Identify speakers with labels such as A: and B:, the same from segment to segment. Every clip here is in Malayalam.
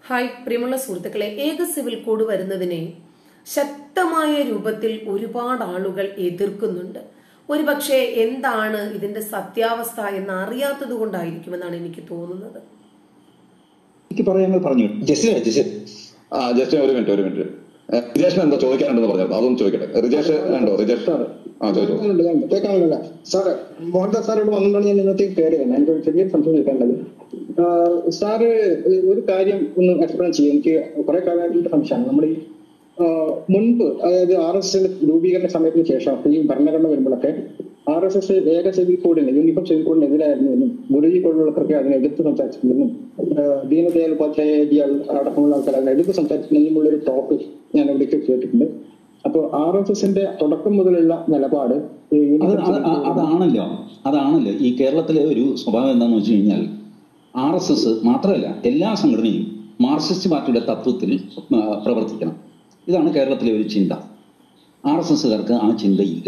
A: ഹായ് പ്രിയമുള്ള സുഹൃത്തുക്കളെ ഏക സിവിൽ കോഡ് വരുന്നതിനെ ശക്തമായ രൂപത്തിൽ ഒരുപാട് ആളുകൾ എതിർക്കുന്നുണ്ട് ഒരുപക്ഷെ എന്താണ് ഇതിന്റെ സത്യാവസ്ഥ എന്ന് അറിയാത്തത് കൊണ്ടായിരിക്കുമെന്നാണ് എനിക്ക് തോന്നുന്നത്
B: എനിക്ക് പറയാൻ പറഞ്ഞു
C: ജസ്റ്റ് ജസ്റ്റ്
D: ആ ജസ്റ്റ് ഒരു മിനിറ്റ് ഒരു മിനിറ്റ് റിജേഷിന് എന്താ ചോദിക്കാനുണ്ടെന്ന് പറഞ്ഞത് അതൊന്നും ചോദിക്കട്ടെ റിജേഷ് ഉണ്ടോ റിജേഷ് ആ ചോദിച്ചോ
C: കേൾക്കാനുണ്ട് കേൾക്കാനുണ്ടല്ല സാറ് മോഹൻദാസ് സാറോട് വന്നുകൊണ്ടാണ് ഞാൻ ഇന്നത്തെ കയറിയത് എനിക്ക് ഒരു ചെറിയ സംശയം ചോദിക്കാനുള്ളത് ആഹ് സാറ് ഒരു കാര്യം ഒന്ന് എക്സ്പ്ലെയിൻ ചെയ്യും എനിക്ക് കുറെ കാലമായിട്ട് സംശയമാണ് നമ്മുടെ ഈ ആഹ് മുൻപ് അതായത് ആർ എസ് എസ് രൂപീകരണ സമയത്തിന് ശേഷം ഈ ഭരണഘടന വരുമ്പോഴൊക്കെ ആർ എസ് എസ് ഏക സിവിൽ കോഡിന് യൂണിഫോം സിവിൽ കോഡിന് എതിരായിരുന്നു എന്നും ഗുരുജി പോലുള്ളവർക്കൊക്കെ അതിനെ എതിർത്ത് സംസാരിച്ചിട്ടുണ്ടെന്നും ആഹ് ദീനദയാൽ ഉപാധ്യായ ജി അടക്കമുള്ള ആൾക്കാർ അതിനെ എതിർത്ത് സംസാരിച്ചിട്ടുണ്ടെന്നുള്ള ഒരു ടോക്ക് ഞാൻ എവിടേക്ക് കേട്ടിട്ടുണ്ട് അപ്പൊ ആർ എസ് എസിന്റെ തുടക്കം മുതലുള്ള നിലപാട് ഈ
B: അത്
C: യൂണിഫോം
B: അത്
C: സിവിൽ
B: അ- അതാണല്ലോ അതാണല്ലോ ഈ കേരളത്തിലെ ഒരു സ്വഭാവം എന്താണെന്ന് വെച്ച് കഴിഞ്ഞാൽ ആർ എസ് എസ് മാത്രമല്ല എല്ലാ സംഘടനയും മാർക്സിസ്റ്റ് പാർട്ടിയുടെ തത്വത്തിൽ ആ, പ്രവർത്തിക്കണം ഇതാണ് കേരളത്തിലെ ഒരു ചിന്ത ആർ എസ് എസ്സുകാർക്ക് ആ ചിന്തയില്ല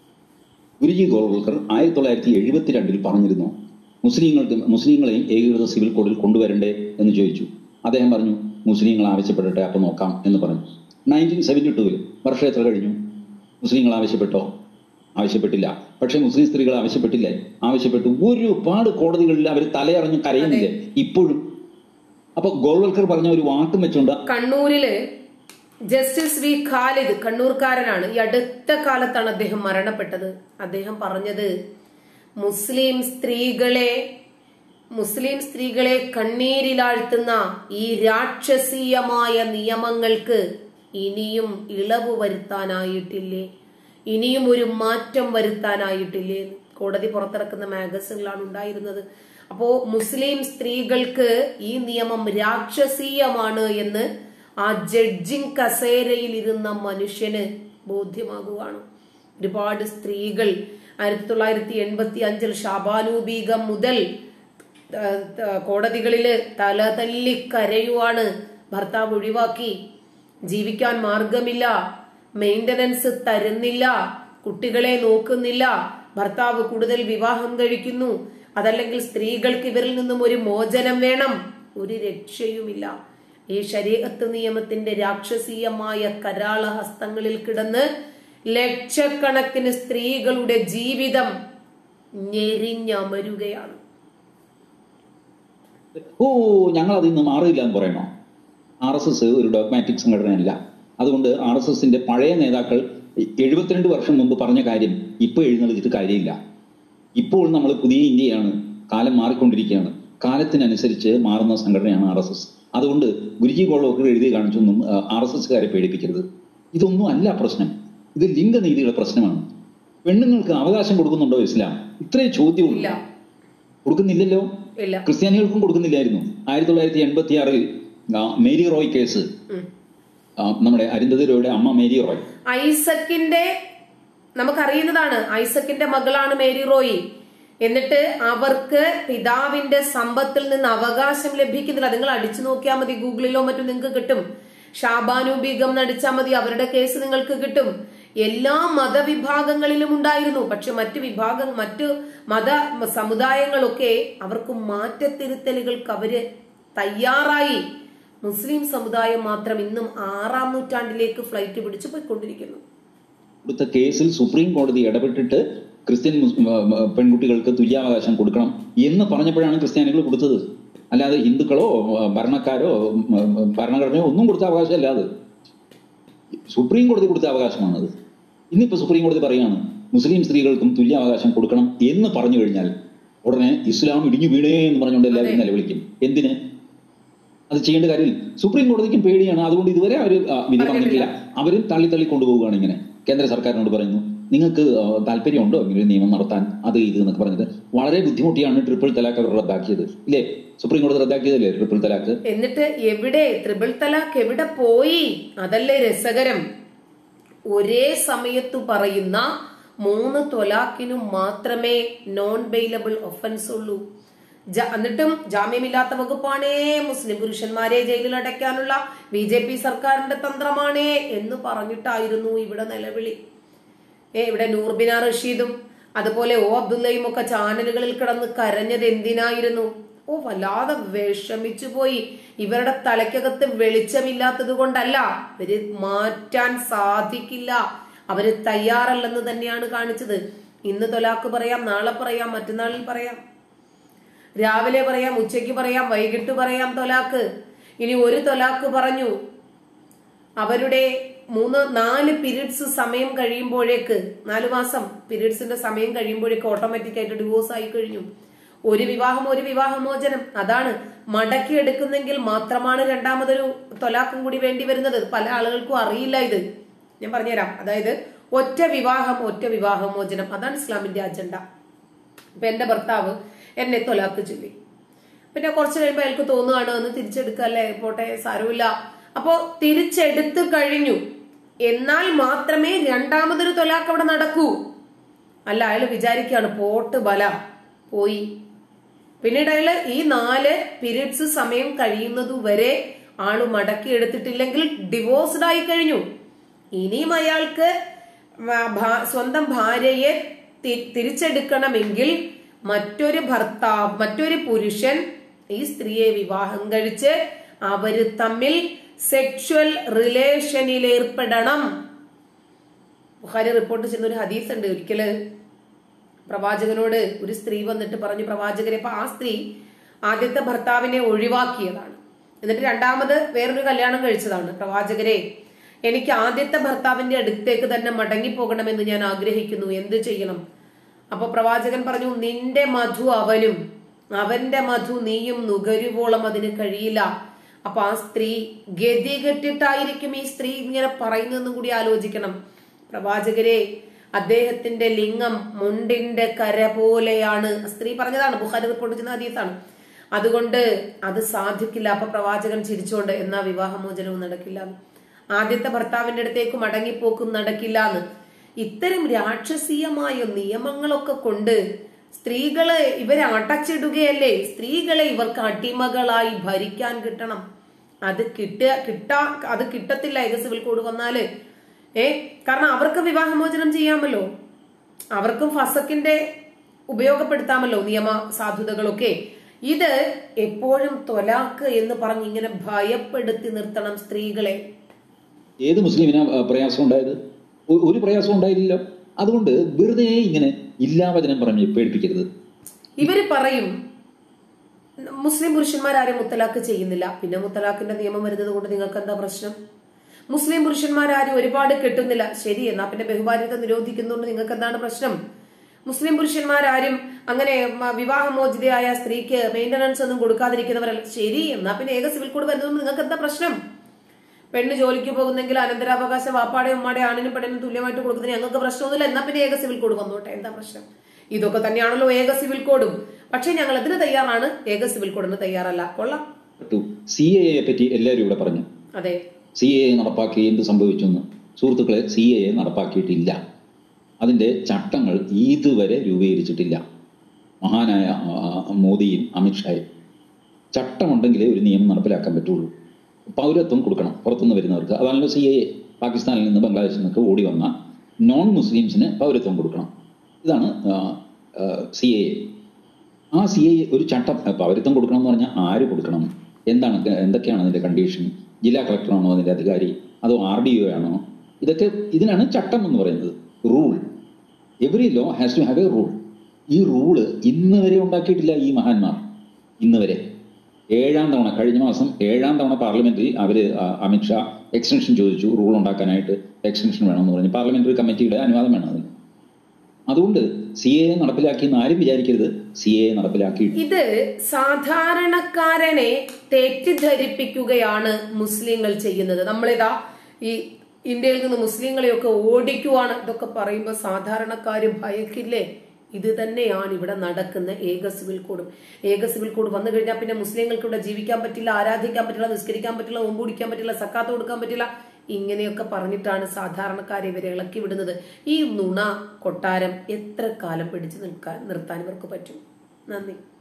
B: ഗുരുജി ഗോൾവൽക്കർ ആയിരത്തി തൊള്ളായിരത്തി എഴുപത്തിരണ്ടിൽ പറഞ്ഞിരുന്നു മുസ്ലിങ്ങൾക്ക് മുസ്ലിങ്ങളെയും ഏകീകൃത സിവിൽ കോഡിൽ കൊണ്ടുവരണ്ടേ എന്ന് ചോദിച്ചു അദ്ദേഹം പറഞ്ഞു മുസ്ലിങ്ങൾ ആവശ്യപ്പെടട്ടെ അപ്പം നോക്കാം എന്ന് പറഞ്ഞു നയൻറ്റീൻ സെവൻറ്റി ടൂവിൽ വർഷം എത്ര കഴിഞ്ഞു മുസ്ലിങ്ങൾ ആവശ്യപ്പെട്ടോ ആവശ്യപ്പെട്ടില്ല പക്ഷെ മുസ്ലിം സ്ത്രീകൾ ആവശ്യപ്പെട്ടില്ലേ ആവശ്യപ്പെട്ടു ഒരുപാട് കോടതികളിൽ അവർ തലയറിഞ്ഞ് കരയുന്നില്ലേ ഇപ്പോഴും അപ്പൊ ഗോൾവൽക്കർ പറഞ്ഞ ഒരു വാക്കും വെച്ചുകൊണ്ട്
A: കണ്ണൂരില് ജസ്റ്റിസ് വി ഖാലിദ് കണ്ണൂർക്കാരനാണ് ഈ അടുത്ത കാലത്താണ് അദ്ദേഹം മരണപ്പെട്ടത് അദ്ദേഹം പറഞ്ഞത് മുസ്ലിം സ്ത്രീകളെ മുസ്ലിം സ്ത്രീകളെ കണ്ണീരിലാഴ്ത്തുന്ന ഈ രാക്ഷസീയമായ നിയമങ്ങൾക്ക് ഇനിയും ഇളവ് വരുത്താനായിട്ടില്ലേ ഇനിയും ഒരു മാറ്റം വരുത്താനായിട്ടില്ലേ കോടതി പുറത്തിറക്കുന്ന മാഗസിനിലാണ് ഉണ്ടായിരുന്നത് അപ്പോ മുസ്ലിം സ്ത്രീകൾക്ക് ഈ നിയമം രാക്ഷസീയമാണ് എന്ന് ആ ജഡ്ജിങ് കസേരയിൽ ഇരുന്ന മനുഷ്യന് ബോധ്യമാകുവാണ് ഒരുപാട് സ്ത്രീകൾ ആയിരത്തി തൊള്ളായിരത്തി എൺപത്തി അഞ്ചിൽ ഷാബാനു ബീഗം മുതൽ ആ, ആ, കോടതികളില് തല തല്ലി കരയുവാണ് ഭർത്താവ് ഒഴിവാക്കി ജീവിക്കാൻ മാർഗമില്ല മെയിന്റനൻസ് തരുന്നില്ല കുട്ടികളെ നോക്കുന്നില്ല ഭർത്താവ് കൂടുതൽ വിവാഹം കഴിക്കുന്നു അതല്ലെങ്കിൽ സ്ത്രീകൾക്ക് ഇവരിൽ നിന്നും ഒരു മോചനം വേണം ഒരു രക്ഷയുമില്ല ഈ ശരീരത്ത് നിയമത്തിന്റെ രാക്ഷസീയമായ കരാള ഹസ്തങ്ങളിൽ കിടന്ന് ലക്ഷക്കണക്കിന് സ്ത്രീകളുടെ ജീവിതം ഞെരിഞ്ഞമരുകയാണ്
B: ഓ ഞങ്ങൾ അതിൽ നിന്ന് മാറിയില്ല എന്ന് പറയണോ ആർ എസ് എസ് ഒരു ഡോഗ്മാറ്റിക് സംഘടനയല്ല അതുകൊണ്ട് ആർ എസ് എസിന്റെ പഴയ നേതാക്കൾ എഴുപത്തിരണ്ട് വർഷം മുമ്പ് പറഞ്ഞ കാര്യം ഇപ്പോൾ എഴുന്നള്ളിച്ചിട്ട് കാര്യമില്ല ഇപ്പോൾ നമ്മൾ പുതിയ ഇന്ത്യയാണ് കാലം മാറിക്കൊണ്ടിരിക്കുകയാണ് കാലത്തിനനുസരിച്ച് മാറുന്ന സംഘടനയാണ് ആർ എസ് എസ് അതുകൊണ്ട് ഗുരുജി ഗോളോക്കർ എഴുതി കാണിച്ചൊന്നും ആർ എസ് എസ്സുകാരെ പേടിപ്പിക്കരുത് ഇതൊന്നും അല്ല പ്രശ്നം ഇത് ലിംഗനീതിയുടെ പ്രശ്നമാണ് പെണ്ണുങ്ങൾക്ക് അവകാശം കൊടുക്കുന്നുണ്ടോ ഇസ്ലാം ഇത്രേ ചോദ്യമുള്ളൂ
A: ഇല്ല
B: കൊടുക്കുന്നില്ലല്ലോ
A: ഇല്ല
B: ക്രിസ്ത്യാനികൾക്കും കൊടുക്കുന്നില്ലായിരുന്നു ആയിരത്തി തൊള്ളായിരത്തി എൺപത്തി ആറിൽ മേരി റോയ് കേസ്
A: ഉം.
B: ആ, നമ്മുടെ അരുന്ധതി റോയുടെ അമ്മ മേരി റോയ്
A: ഐസക്കിന്റെ നമുക്കറിയുന്നതാണ് ഐസക്കിന്റെ മകളാണ് മേരി റോയി എന്നിട്ട് അവർക്ക് പിതാവിന്റെ സമ്പത്തിൽ നിന്ന് അവകാശം ലഭിക്കുന്നില്ല നിങ്ങൾ അടിച്ചു നോക്കിയാൽ മതി ഗൂഗിളിലോ മറ്റും നിങ്ങൾക്ക് കിട്ടും ഷാബാനു ബീഗം നടിച്ചാൽ മതി അവരുടെ കേസ് നിങ്ങൾക്ക് കിട്ടും എല്ലാ മതവിഭാഗങ്ങളിലും ഉണ്ടായിരുന്നു പക്ഷെ മറ്റു വിഭാഗം മറ്റു മത സമുദായങ്ങളൊക്കെ അവർക്ക് മാറ്റത്തിരുത്തലുകൾക്ക് അവര് തയ്യാറായി മുസ്ലിം സമുദായം മാത്രം ഇന്നും ആറാം നൂറ്റാണ്ടിലേക്ക് ഫ്ലൈറ്റ് പിടിച്ചു പോയിക്കൊണ്ടിരിക്കുന്നു
B: കൊടുത്ത കേസിൽ സുപ്രീം കോടതി ഇടപെട്ടിട്ട് ക്രിസ്ത്യൻ മുസ്- മ- മ- പെൺകുട്ടികൾക്ക് തുല്യാവകാശം കൊടുക്കണം എന്ന് പറഞ്ഞപ്പോഴാണ് ക്രിസ്ത്യാനികൾ കൊടുത്തത് അല്ലാതെ ഹിന്ദുക്കളോ ആ, ഭരണക്കാരോ ഉം, ഉം, ഭരണഘടനയോ ഒന്നും കൊടുത്ത അവകാശമല്ല അത് സുപ്രീം കോടതി കൊടുത്ത അവകാശമാണത് ഇന്നിപ്പോ സുപ്രീം കോടതി പറയാണ് മുസ്ലിം സ്ത്രീകൾക്കും തുല്യാവകാശം കൊടുക്കണം എന്ന് പറഞ്ഞു കഴിഞ്ഞാൽ ഉടനെ ഇസ്ലാം ഇടിഞ്ഞു വീണേ എന്ന് പറഞ്ഞുകൊണ്ട് എല്ലാവരും നിലവിളിക്കും എന്തിന് അത് ചെയ്യേണ്ട കാര്യമില്ല സുപ്രീം കോടതിക്കും പേടിയാണ് അതുകൊണ്ട് ഇതുവരെ അവർ വിധി പറഞ്ഞിട്ടില്ല അവരും തള്ളി തള്ളി കൊണ്ടുപോവുകയാണ് ഇങ്ങനെ കേന്ദ്ര സർക്കാരിനോട് പറയുന്നു നിങ്ങൾക്ക് ആ, താല്പര്യമുണ്ടോ ഇങ്ങനെ ഒരു നിയമം നടത്താൻ അത് ഇത് എന്നൊക്കെ പറഞ്ഞിട്ട് വളരെ ബുദ്ധിമുട്ടിയാണ് ട്രിപ്പിൾ തലാക്ക് അവർ റദ്ദാക്കിയത് ഇല്ലേ സുപ്രീം കോടതി റദ്ദാക്കിയതല്ലേ ട്രിപ്പിൾ തലാക്ക്
A: എന്നിട്ട് എവിടെ ത്രിപിൾ തലാഖ് എവിടെ പോയി അതല്ലേ രസകരം ഒരേ സമയത്ത് പറയുന്ന മൂന്ന് തൊലാക്കിനും മാത്രമേ നോൺ ബെയിലബിൾ ഒഫൻസ് ഉള്ളൂ ജ- എന്നിട്ടും ജാമ്യമില്ലാത്ത വകുപ്പാണേ മുസ്ലിം പുരുഷന്മാരെ ജയിലിൽ അടയ്ക്കാനുള്ള ബി ജെ പി സർക്കാരിന്റെ തന്ത്രമാണേ എന്ന് പറഞ്ഞിട്ടായിരുന്നു ഇവിടെ നിലവിളി ഏ ഇവിടെ നൂർബിന റഷീദും അതുപോലെ ഒ അബ്ദുള്ളയും ഒക്കെ ചാനലുകളിൽ കിടന്ന് കരഞ്ഞത് എന്തിനായിരുന്നു ഓ വല്ലാതെ വിഷമിച്ചു പോയി ഇവരുടെ തലയ്ക്കകത്ത് വെളിച്ചമില്ലാത്തത് കൊണ്ടല്ല ഇവര് മാറ്റാൻ സാധിക്കില്ല അവര് തയ്യാറല്ലെന്ന് തന്നെയാണ് കാണിച്ചത് ഇന്ന് തൊലാക്ക് പറയാം നാളെ പറയാം മറ്റന്നാളിൽ പറയാം രാവിലെ പറയാം ഉച്ചയ്ക്ക് പറയാം വൈകിട്ട് പറയാം തൊലാക്ക് ഇനി ഒരു തൊലാക്ക് പറഞ്ഞു അവരുടെ മൂന്ന് നാല് പീരീഡ്സ് സമയം കഴിയുമ്പോഴേക്ക് നാല് മാസം പീരീഡ്സിന്റെ സമയം കഴിയുമ്പോഴേക്ക് ഓട്ടോമാറ്റിക് ആയിട്ട് ഡിവോഴ്സ് ആയി കഴിഞ്ഞു ഒരു വിവാഹം ഒരു വിവാഹമോചനം അതാണ് മടക്കി എടുക്കുന്നെങ്കിൽ മാത്രമാണ് രണ്ടാമതൊരു തൊലാക്കും കൂടി വേണ്ടി വരുന്നത് പല ആളുകൾക്കും അറിയില്ല ഇത് ഞാൻ പറഞ്ഞുതരാം അതായത് ഒറ്റ വിവാഹം ഒറ്റ വിവാഹമോചനം അതാണ് ഇസ്ലാമിന്റെ അജണ്ട ഇപ്പൊ എന്റെ ഭർത്താവ് എന്നെ തൊലാക്ക് ചൊല്ലി പിന്നെ കുറച്ച് കഴിയുമ്പോൾ അയാൾക്ക് തോന്നുകയാണ് ഒന്ന് തിരിച്ചെടുക്കല്ലേ പോട്ടെ സാരമില്ല അപ്പോ തിരിച്ചെടുത്തു കഴിഞ്ഞു എന്നാൽ മാത്രമേ രണ്ടാമതൊരു തൊലാക്ക് അവിടെ നടക്കൂ അല്ല അയാൾ വിചാരിക്കുകയാണ് പോട്ട് ബല പോയി പിന്നീട് അയാള് ഈ നാല് പീരീഡ്സ് സമയം കഴിയുന്നത് വരെ ആള് മടക്കി എടുത്തിട്ടില്ലെങ്കിൽ ഡിവോഴ്സ്ഡ് ആയി കഴിഞ്ഞു ഇനിയും അയാൾക്ക് ഭ- ഭ- സ്വന്തം ഭാര്യയെ തി- തിരിച്ചെടുക്കണമെങ്കിൽ മറ്റൊരു ഭർത്താവ് മറ്റൊരു പുരുഷൻ ഈ സ്ത്രീയെ വിവാഹം കഴിച്ച് അവര് തമ്മിൽ സെക്ഷുവൽ റിലേഷനിൽ ഏർപ്പെടണം ബുഖാരി റിപ്പോർട്ട് ചെയ്യുന്ന ഒരു ഹദീസ് ഉണ്ട് ഒരിക്കല് പ്രവാചകനോട് ഒരു സ്ത്രീ വന്നിട്ട് പറഞ്ഞു പ്രവാചകരെ അപ്പൊ ആ സ്ത്രീ ആദ്യത്തെ ഭർത്താവിനെ ഒഴിവാക്കിയതാണ് എന്നിട്ട് രണ്ടാമത് വേറൊരു കല്യാണം കഴിച്ചതാണ് പ്രവാചകരെ എനിക്ക് ആദ്യത്തെ ഭർത്താവിന്റെ അടുത്തേക്ക് തന്നെ മടങ്ങി പോകണമെന്ന് ഞാൻ ആഗ്രഹിക്കുന്നു എന്ത് ചെയ്യണം അപ്പൊ പ്രവാചകൻ പറഞ്ഞു നിന്റെ മധു അവനും അവന്റെ മധു നീയും നുകരുവോളം അതിന് കഴിയില്ല അപ്പൊ ആ സ്ത്രീ ഗതികെട്ടിട്ടായിരിക്കും ഈ സ്ത്രീ ഇങ്ങനെ പറയുന്നതെന്നും കൂടി ആലോചിക്കണം പ്രവാചകരെ അദ്ദേഹത്തിന്റെ ലിംഗം മുണ്ടിന്റെ കര പോലെയാണ് സ്ത്രീ പറഞ്ഞതാണ് ബുഖാരി റിപ്പോർട്ട് ചെയ്യുന്ന ഹദീസാണ് അതുകൊണ്ട് അത് സാധിക്കില്ല അപ്പൊ പ്രവാചകൻ ചിരിച്ചുകൊണ്ട് എന്നാ വിവാഹമോചനവും നടക്കില്ല ആദ്യത്തെ ഭർത്താവിന്റെ അടുത്തേക്ക് മടങ്ങിപ്പോക്കും നടക്കില്ല എന്ന് ഇത്തരം രാക്ഷസീയമായ നിയമങ്ങളൊക്കെ കൊണ്ട് സ്ത്രീകളെ ഇവരെ അടച്ചിടുകയല്ലേ സ്ത്രീകളെ ഇവർക്ക് അടിമകളായി ഭരിക്കാൻ കിട്ടണം അത് കിട്ടുക കിട്ടാ അത് കിട്ടത്തില്ല ഏക സിവിൽ കോഡ് വന്നാല് ഏ കാരണം അവർക്ക് വിവാഹമോചനം ചെയ്യാമല്ലോ അവർക്കും ഫസക്കിന്റെ ഉപയോഗപ്പെടുത്താമല്ലോ നിയമ സാധുതകളൊക്കെ ഇത് എപ്പോഴും തൊലാക്ക് എന്ന് പറഞ്ഞ് ഇങ്ങനെ ഭയപ്പെടുത്തി നിർത്തണം സ്ത്രീകളെ
B: ഏത് മുസ്ലിമിനാ ആ, പ്രയാസം ഉണ്ടായത് ഒ- ഒരു പ്രയാസം ഉണ്ടായില്ലല്ലോ അതുകൊണ്ട് വെറുതെ ഇങ്ങനെ ഇല്ലാവചനം പറഞ്ഞ് പേടിപ്പിക്കരുത്
A: ഇവര് പറയും മുസ്ലിം പുരുഷന്മാരാരും മുത്തലാഖ് ചെയ്യുന്നില്ല പിന്നെ മുത്തലാഖിന്റെ നിയമം വരുന്നത് കൊണ്ട് നിങ്ങൾക്ക് എന്താ പ്രശ്നം മുസ്ലിം പുരുഷന്മാരാരും ഒരുപാട് കെട്ടുന്നില്ല ശരി എന്നാ പിന്നെ ബഹുഭാര്യത്തെ നിരോധിക്കുന്നതുകൊണ്ട് നിങ്ങൾക്ക് എന്താണ് പ്രശ്നം മുസ്ലിം പുരുഷന്മാരാരും അങ്ങനെ മ- വിവാഹമോചിതയായ സ്ത്രീക്ക് മെയിന്റനൻസ് ഒന്നും കൊടുക്കാതിരിക്കുന്നവരല്ല ശരി എന്നാ പിന്നെ ഏക സിവിൽ കോഡ് വരുന്നതുകൊണ്ട് നിങ്ങൾക്ക് എന്താ പ്രശ്നം പെണ്ണ് ജോലിക്ക് പോകുന്നെങ്കിൽ അനന്തരാവകാശ വാപ്പാടെ ഉമ്മാടെ ആണിനും പെണ്ണിനും തുല്യമായിട്ട് കൊടുക്കുന്നതിന് ഞങ്ങൾക്ക് പ്രശ്നമൊന്നുമില്ല എന്നാ പിന്നെ ഏക സിവിൽ കോഡ് വന്നോട്ടെ എന്താ പ്രശ്നം ഇതൊക്കെ തന്നെയാണല്ലോ ഏക സിവിൽ കോഡും പക്ഷെ ഞങ്ങൾ ഇതിന് തയ്യാറാണ് ഏക സിവിൽ കോഡിന് തയ്യാറല്ല കൊള്ളാം
B: സി എ പറ്റി എല്ലാവരും ഇവിടെ പറഞ്ഞു
A: അതെ
B: സി എ നടപ്പാക്കി എന്ത് സംഭവിച്ചു എന്ന് സുഹൃത്തുക്കളെ സി എ നടപ്പാക്കിയിട്ടില്ല അതിന്റെ ചട്ടങ്ങൾ ഇതുവരെ രൂപീകരിച്ചിട്ടില്ല മഹാനായ ആ, മോദിയും അമിത്ഷായും ചട്ടമുണ്ടെങ്കിലേ ഒരു നിയമം നടപ്പിലാക്കാൻ പറ്റുള്ളൂ പൗരത്വം കൊടുക്കണം പുറത്തുനിന്ന് വരുന്നവർക്ക് അതാണല്ലോ സി എ പാകിസ്ഥാനിൽ നിന്ന് ബംഗ്ലാദേശിൽ നിന്നൊക്കെ ഓടി വന്ന നോൺ മുസ്ലിംസിന് പൗരത്വം കൊടുക്കണം ഇതാണ് സി എ ആ സി എ ഒരു ചട്ടം പൗരത്വം കൊടുക്കണം എന്ന് പറഞ്ഞാൽ ആര് കൊടുക്കണം എന്താണ് എന്തൊക്കെയാണ് അതിന്റെ കണ്ടീഷൻ ജില്ലാ കളക്ടറാണോ അതിന്റെ അധികാരി അതോ ആർ ഡി ഒ ആണോ ഇതൊക്കെ ഇതിനാണ് ചട്ടം എന്ന് പറയുന്നത് rule every law has to have a rule ഈ റൂള് ഇന്ന് വരെ ഉണ്ടാക്കിയിട്ടില്ല ഈ മഹാന്മാർ ഇന്ന് വരെ ഏഴാം തവണ കഴിഞ്ഞ മാസം ഏഴാം തവണ പാർലമെന്റിൽ അവര് ആ, അമിത്ഷാ എക്സ്റ്റൻഷൻ ചോദിച്ചു റൂൾ ഉണ്ടാക്കാനായിട്ട് എക്സ്റ്റൻഷൻ വേണമെന്ന് പറഞ്ഞു പാർലമെന്ററി കമ്മിറ്റിയുടെ അനുവാദം വേണം അതിന് അതുകൊണ്ട് സി എ നടപ്പിലാക്കി എന്ന് ആരും വിചാരിക്കരുത് സി എ നടപ്പിലാക്കി
A: ഇത് സാധാരണക്കാരനെ തെറ്റിദ്ധരിപ്പിക്കുകയാണ് മുസ്ലിങ്ങൾ ചെയ്യുന്നത് നമ്മളിതാ ഈ ഇന്ത്യയിൽ നിന്ന് മുസ്ലിങ്ങളെയൊക്കെ ഓടിക്കുവാണ് ഇതൊക്കെ പറയുമ്പോൾ സാധാരണക്കാര് ഭയക്കില്ലേ ഇത് തന്നെയാണ് ഇവിടെ നടക്കുന്ന ഏക സിവിൽ കോഡും ഏക സിവിൽ കോഡ് വന്നു കഴിഞ്ഞാൽ പിന്നെ മുസ്ലിങ്ങൾക്ക് ഇവിടെ ജീവിക്കാൻ പറ്റില്ല ആരാധിക്കാൻ പറ്റില്ല നിസ്കരിക്കാൻ പറ്റില്ല നോമ്പ് പിടിക്കാൻ പറ്റില്ല സക്കാത്ത് കൊടുക്കാൻ പറ്റില്ല ഇങ്ങനെയൊക്കെ പറഞ്ഞിട്ടാണ് സാധാരണക്കാരെ ഇവരെ ഇളക്കി വിടുന്നത് ഈ നുണ കൊട്ടാരം എത്ര കാലം പിടിച്ചു നിൽക്കാൻ നിർത്താൻ ഇവർക്ക് പറ്റും നന്ദി